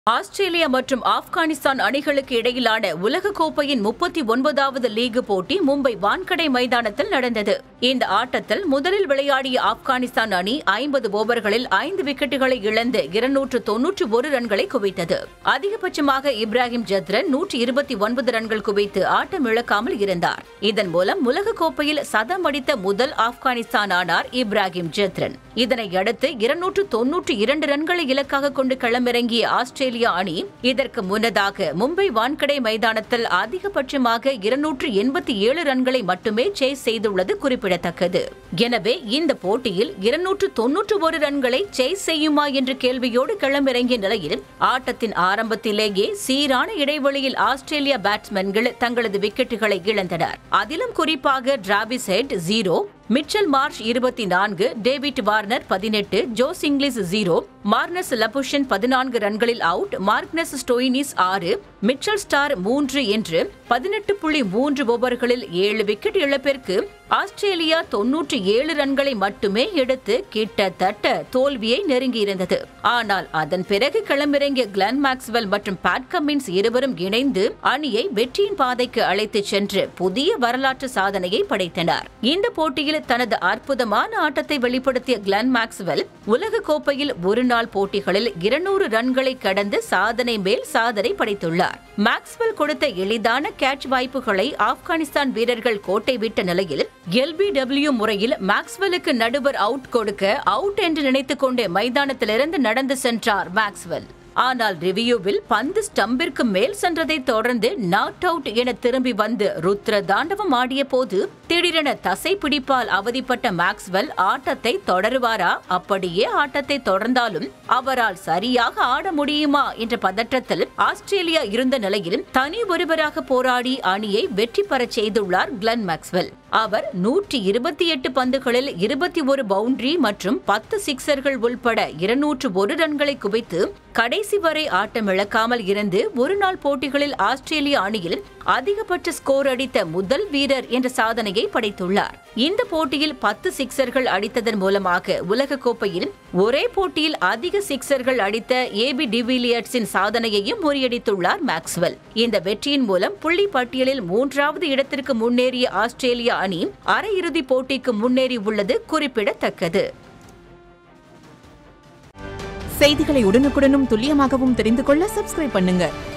Australia மற்றும் ஆப்கானிஸ்தான் அணிகளுக்கு இடையிலான உலகக்கோப்பையின் முப்பத்தி ஒன்பதாவது லீக் போட்டி மும்பை வான்கடை மைதானத்தில் நடந்தது இந்த ஆட்டத்தில் முதலில் விளையாடிய ஆப்கானிஸ்தான் அணி ஐம்பது ஓவர்களில் ஐந்து விக்கெட்டுகளை இழந்து இருநூற்று தொன்னூற்று ஒரு ரன்களை குவித்தது அதிகபட்சமாக இப்ராஹிம் ஜத்ரன் நூற்றி இருபத்தி ஒன்பது ரன்கள் குவித்து ஆட்டம் இழக்காமல் இருந்தார் இதன் மூலம் உலகக்கோப்பையில் சதம் அடித்த முதல் ஆப்கானிஸ்தான் ஆனார் இப்ராஹிம் ஜத்ரன் இதனை அடுத்து இருநூற்று தொன்னூற்று இரண்டு ரன்களை இலக்காக கொண்டு களமிறங்கிய ஆஸ்திரேலியா அணி இதற்கு முன்னதாக மும்பை வான்கடை மைதானத்தில் அதிகபட்சமாக இருநூற்று எண்பத்தி ஏழு ரன்களை மட்டுமே சேஸ் செய்துள்ளது குறிப்பிடத்தக்கது எனவே இந்த போட்டியில் இருநூற்று தொன்னூற்று ஒரு ரன்களை சேஸ் செய்யுமா என்ற கேள்வியோடு களமிறங்கிய நிலையில் ஆட்டத்தின் ஆரம்பத்திலேயே சீரான இடைவெளியில் ஆஸ்திரேலிய பேட்ஸ்மேன்கள் தங்களது விக்கெட்டுகளை இழந்தனர் அதிலும் குறிப்பாக Travis Head zero Mitchell Marsh இருபத்தி நான்கு டேவிட் வார்னர் பதினெட்டு Josh Inglis zero Marnus Labuschagne பதினான்கு ரன்களில் அவுட் மார்க்னஸ் ஸ்டோயினிஸ் ஆறு மிச்சல் ஸ்டார் மூன்று என்று பதினெட்டு புள்ளி மூன்று ஓவர்களில் ஏழு விக்கெட் இழப்பிற்கு ஆஸ்திரேலியா தொன்னூற்றி ஏழு ரன்களை மட்டுமே எடுத்து கிட்டத்தட்ட தோல்வியை நெருங்கியிருந்தது ஆனால் அதன் பிறகு களமிறங்கிய கிளன் மேக்ஸ்வெல் மற்றும் பேட் கமின்ஸ் இருவரும் இணைந்து அணியை வெற்றியின் பாதைக்கு அழைத்துச் சென்று புதிய வரலாற்று சாதனையை படைத்தனர் இந்த போட்டியில் தனது அற்புதமான ஆட்டத்தை வெளிப்படுத்திய கிளன் மேக்ஸ்வெல் உலக கோப்பையில் ஒருநாள் போட்டிகளில் இருநூறு ரன்களை கடந்து சாதனை மேல் சாதனை படைத்துள்ளார் மேக்ஸ்வெல் கொடுத்த எளிதான கேட்ச் வாய்ப்புகளை ஆப்கானிஸ்தான் வீரர்கள் கோட்டை விட்ட நிலையில் எல்பிடபிள்யூ முறையில் மேக்ஸ்வெலுக்கு நடுவர் அவுட் கொடுக்க அவுட் என்று நினைத்துக் கொண்டே மைதானத்திலிருந்து நடந்து சென்றார் மேக்ஸ்வெல் ஆனால் ரிவ்யூவில் பந்து ஸ்டம்பிற்கு மேல் சென்றதை தொடர்ந்து நாட் அவுட் என திரும்பி வந்து ருத்ர தாண்டவம் ஆடிய போது திடீரென தசை பிடிப்பால் அவதிப்பட்ட மேக்ஸ்வெல் ஆட்டத்தை தொடருவாரா அப்படியே ஆட்டத்தை தொடர்ந்தாலும் அவரால் சரியாக ஆட முடியுமா என்ற பதற்றத்தில் ஆஸ்திரேலியா இருந்த நிலையில் தனி ஒருவராக போராடி அணியை வெற்றி பெறச் செய்துள்ளார் கிளன் மேக்ஸ்வெல் அவர் நூற்றி இருபத்தி எட்டு பந்துகளில் இருபத்தி ஒரு பவுண்டரி மற்றும் பத்து சிக்சர்கள் உள்பட இருநூற்று ஒரு ரன்களை குவித்து கடைசி வரை ஆட்டம் இழக்காமல் இருந்து ஒருநாள் போட்டிகளில் ஆஸ்திரேலிய அணியில் அதிகபட்ச ஸ்கோர் அடித்த முதல் வீரர் என்ற சாதனையை படைத்துள்ளார் இந்த போட்டியில் பத்து சிக்சர்கள் அடித்ததன் மூலமாக உலகக்கோப்பையில் ஒரே போட்டியில் அதிக சிக்சர்கள் அடித்த ஏபி டிவிலியர்ஸின் சாதனையையும் முறியடித்துள்ளார் மேக்ஸ்வெல் இந்த வெற்றியின் மூலம் புள்ளி பட்டியலில் மூன்றாவது இடத்திற்கு முன்னேறிய ஆஸ்திரேலிய அணி அரையிறுதிப் போட்டிக்கு முன்னேறி உள்ளது குறிப்பிடத்தக்கது செய்திகளை உடனுக்குடனும் துல்லியமாகவும் தெரிந்து கொள்ள சப்ஸ்கிரைப் பண்ணுங்க